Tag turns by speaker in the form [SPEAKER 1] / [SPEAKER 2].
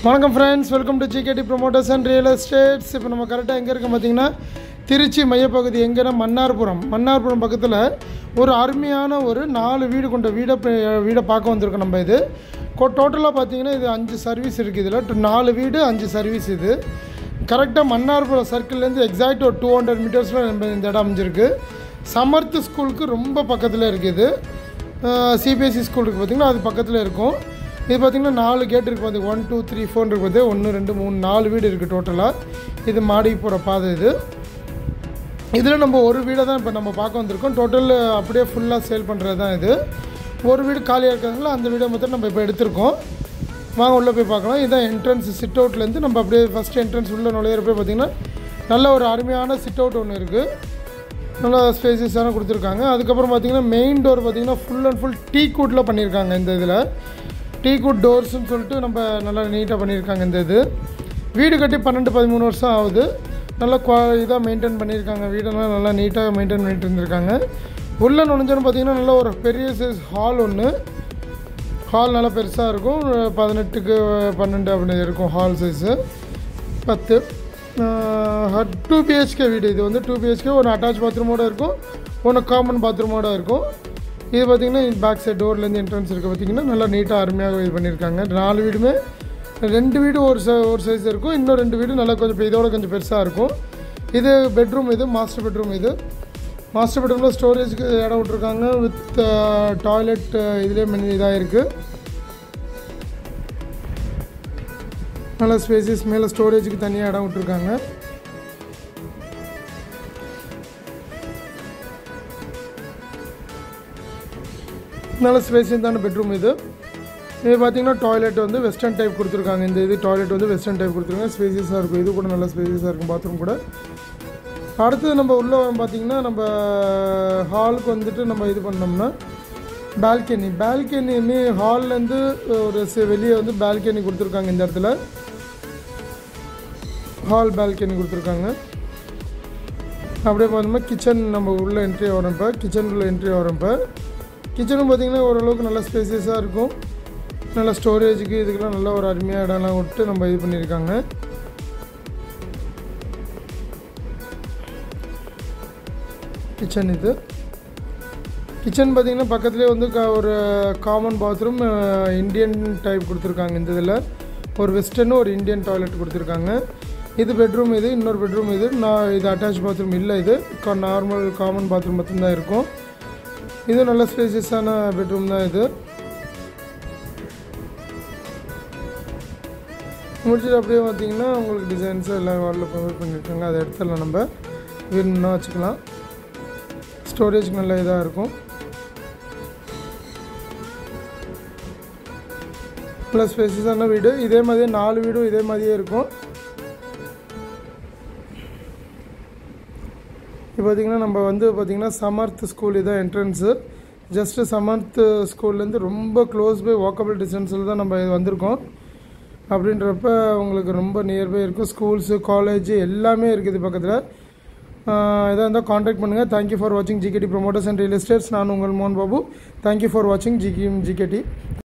[SPEAKER 1] வணக்கம் friends welcome to GKD promoters and real estates இப்போ நம்ம கரெக்டாக எங்கே இருக்கோம் பார்த்தீங்கன்னா திருச்சி மையப்பகுதி எங்கன்னா மன்னார்புரம் மன்னார்புரம் பக்கத்தில் ஒரு அருமையான ஒரு நாலு வீடு கொண்ட வீடை ப- வீடை பார்க்க வந்திருக்கோம் நம்ம இது டோட்டலாக பார்த்தீங்கன்னா இது அஞ்சு சர்வீஸ் இருக்குது இதில் நாலு வீடு அஞ்சு சர்வீஸ் இது கரெக்டாக மன்னார்புரம் சர்க்கிள்லேருந்து எக்ஸாக்ட் ஒரு டூ ஹண்ட்ரட் மீட்டர்ஸில் நம்ம இந்த இடம் அமைஞ்சிருக்கு சமர்த் ஸ்கூலுக்கு ரொம்ப பக்கத்தில் இருக்குது சிபிஎஸ்சி ஸ்கூலுக்கு பார்த்திங்கன்னா அது பக்கத்தில் இருக்கும் இது பார்த்திங்கன்னா நாலு கேட் இருக்குது பார்த்து ஒன் டூ த்ரீ ஃபோர் இருக்குது பார்த்து ஒன்று ரெண்டு மூணு நாலு வீடு இருக்குது டோட்டலாக இது மாடிக்கு போகிற பாதை இது இதில் நம்ம ஒரு வீடை தான் இப்போ நம்ம பார்க்க வந்திருக்கோம் டோட்டல் அப்படியே ஃபுல்லாக சேல் பண்ணுறது தான் இது ஒரு வீடு காலியாக இருக்கிறதுனால அந்த வீடை மொத்தம் நம்ம இப்போ எடுத்திருக்கோம் வாங்க உள்ளே போய் பார்க்கலாம் இதுதான் என்ட்ரன்ஸ் சிட் அவுட்லேருந்து நம்ம அப்படியே ஃபஸ்ட் என்ட்ரன்ஸ் உள்ளே நுழையிறப்ப பார்த்திங்கன்னா நல்ல ஒரு அருமையான சிட் அவுட் ஒன்று இருக்குது நல்லா ஸ்பேசஸான கொடுத்துருக்காங்க அதுக்கப்புறம் பார்த்தீங்கன்னா மெயின் டோர் பார்த்தீங்கன்னா ஃபுல் அண்ட் ஃபுல் டீ கூட்டில் பண்ணியிருக்காங்க இந்த இதில் டீ கூட் டோர்ஸ்னு சொல்லிட்டு நம்ம நல்லா நீட்டாக பண்ணியிருக்காங்க இந்த இது வீடு கட்டி பன்னெண்டு பதிமூணு வருஷம் ஆகுது நல்லா குவா இதாக மெயின்டைன் பண்ணியிருக்காங்க வீடெல்லாம் நல்லா நீட்டாக மெயின்டைன் பண்ணிட்டு இருந்திருக்காங்க உள்ளே நுழைஞ்சோன்னு பார்த்தீங்கன்னா நல்ல ஒரு பெரிய சைஸ் ஹால் ஒன்று ஹால் நல்லா பெருசாக இருக்கும் பதினெட்டுக்கு பன்னெண்டு அப்படின்னு இருக்கும் ஹால் சைஸு பத்து டூ பிஹெச்கே வீடு இது வந்து டூ பிஹெச்கே ஒன்று அட்டாச் பாத்ரூமோட இருக்கும் ஒன்று காமன் பாத்ரூமோட இருக்கும் இது பார்த்திங்கன்னா பேக் சைட் டோர்லேருந்து என்ட்ரன்ஸ் இருக்குது பார்த்திங்கன்னா நல்லா நீட்டாக அருமையாக இது பண்ணியிருக்காங்க நாலு வீடுமே ரெண்டு வீடு ஒரு ச ஒரு சைஸ் இருக்கும் இன்னும் ரெண்டு வீடு நல்லா கொஞ்சம் பெ- இதோட கொஞ்சம் பெருசாக இருக்கும் இது பெட்ரூம் இது மாஸ்டர் பெட்ரூம் இது மாஸ்டர் பெட்ரூமில் ஸ்டோரேஜ்க்கு இடம் விட்ருக்காங்க வித் டாய்லெட் இதுலேயே மெனி இதாக இருக்குது நல்ல ஸ்பேசஸ் மேலே ஸ்டோரேஜுக்கு தனியாக இடம் விட்ருக்காங்க நல்ல ஸ்பேசியஸான பெட்ரூம் இது இது பார்த்தீங்கன்னா டாய்லெட் வந்து வெஸ்டர்ன் டைப் கொடுத்துருக்காங்க இந்த இது டாய்லெட் வந்து வெஸ்டர்ன் டைப் கொடுத்துருக்காங்க ஸ்பேசியஸாக இருக்கும் இது கூட நல்ல ஸ்பேசியஸாக இருக்கும் பாத்ரூம் கூட அடுத்தது நம்ம உள்ளே பார்த்தீங்கன்னா நம்ம ஹாலுக்கு வந்துட்டு நம்ம இது பண்ணோம்னா பால்கனி பால்கனியுமே ஹால்லேருந்து ஒரு சி- வெளியே வந்து பால்கனி கொடுத்துருக்காங்க இந்த இடத்துல ஹால் பால்கனி கொடுத்துருக்காங்க அப்படியே பார்த்தோம்னா கிச்சன் நம்ம உள்ளே என்ட்ரி வரப்போ கிச்சனுக்குள்ளே என்ட்ரி வரப்போ கிச்சனும் பார்த்திங்கன்னா ஓரளவுக்கு நல்ல ஸ்பேசியஸாக இருக்கும் நல்ல ஸ்டோரேஜுக்கு இதுக்கெல்லாம் நல்ல ஒரு அருமையாக இடம்லாம் விட்டு நம்ம இது பண்ணியிருக்காங்க கிச்சன் இது கிச்சன் பார்த்தீங்கன்னா பக்கத்துலேயே வந்து க- ஒரு காமன் பாத்ரூம் இந்தியன் டைப் கொடுத்துருக்காங்க இந்த இதில் ஒரு வெஸ்டர்னு ஒரு இந்தியன் டாய்லெட் கொடுத்துருக்காங்க இது பெட்ரூம் இது இன்னொரு பெட்ரூம் இது நான் இது அட்டாச் பாத்ரூம் இல்லை இது நார்மல் காமன் பாத்ரூம் மட்டும்தான் இருக்கும் இது நல்ல ஸ்பேசியஸான பெட்ரூம் தான் இது முடிச்சுட்டு அப்படியே பார்த்தீங்கன்னா உங்களுக்கு டிசைன்ஸ் எல்லாம் வாலில் ப்ரொவைட் பண்ணியிருக்காங்க அதை எடுத்துடலாம் நம்ம வேணும்னா வச்சுக்கலாம் ஸ்டோரேஜ் நல்ல இதாக இருக்கும் ப்ளஸ் ஸ்பேசியஸான வீடு இதே மாதிரியே நாலு வீடும் இதே மாதிரியே இருக்கும் இப்போ பார்த்தீங்கன்னா நம்ம வந்து பார்த்திங்கன்னா சமர்த் ஸ்கூல் இதான் என்ட்ரன்ஸு ஜஸ்ட்டு சமர்த் ஸ்கூல்லேருந்து ரொம்ப க்ளோஸ் பை வாக்கபிள் டிஸ்டன்ஸில் தான் நம்ம இது வந்திருக்கோம் அப்படின்றப்ப உங்களுக்கு ரொம்ப நியர்பை இருக்கும் ஸ்கூல்ஸு காலேஜ் எல்லாமே இருக்குது பக்கத்தில் இதாக இருந்தால் காண்டாக்ட் பண்ணுங்கள் தேங்க்யூ ஃபார் வாட்சிங் GKD promoters and real estates நான் உங்கள் மோகன் பாபு தேங்க்யூ ஃபார் வாட்சிங் ஜிகி ஜிகேடி